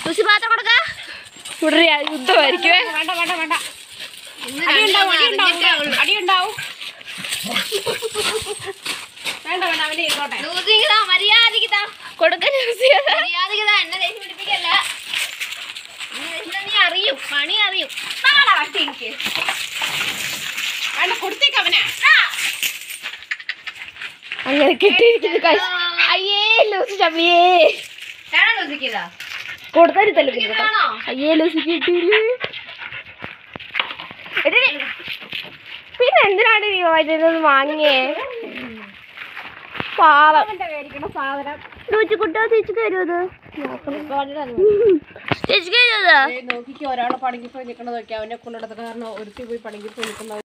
Lucy പാത്രം കൊടുക്ക ഇവിടെ ഒരു യുദ്ധമായിരിക്കുവേ വേണ്ട വേണ്ട വേണ്ട ഇന്ന് അടിയുണ്ടാവും രണ്ടെണ്ണം അറിഞ്ഞിട്ടേ അടിയുണ്ടാവും ഉള്ളൂ. അടിയുണ്ടാവും വേണ്ട വേണ്ട അവന്റെ ഇരുന്നോട്ടെ ലൂസിക്ക് താ മര്യാദക്ക് താ കൊടുക്ക ലൂസി മര്യാദക്ക് താ എന്നെ ദേഷ്യം പിടിപ്പിക്കല്ല നീ ദേഷ്യം നീ അറിയും പണി അറിയും നാളെ വട്ടി എനിക്ക് വേണ്ട കൊടുത്തേക്ക് അവനെ അങ്ങനെ കെട്ടിയിരിക്കുന്നു കൈ- അയ്യേ ലൂസി ചമ്മിയേ വേണോ ലൂസിക്കിതാ കൊടുത്താൽ തല്ലിക്കില്ല വേണോ അയ്യേ ലൂസി കിട്ടിയില്ലേ എടി, പിന്നെ എന്തിനാണ് നീ ഇതിനൊന്ന് വാങ്ങിയേ പാവം അവന്റെ മേടിക്കണ സാധനം ലൂച്ചി കുട്ടാ ചേച്ചിക്ക് വരുമത് ചേച്ചിക്ക് വരുമത് നോക്കിക്കോ ഒരാളെ പണിക്ക് പോയി നിൽക്കണതൊക്കെ അവനെ കൊണ്ടിടത്ത കാരണം ഒരുത്തി പോയി പണിക്ക് പോയി നിൽക്കുന്ന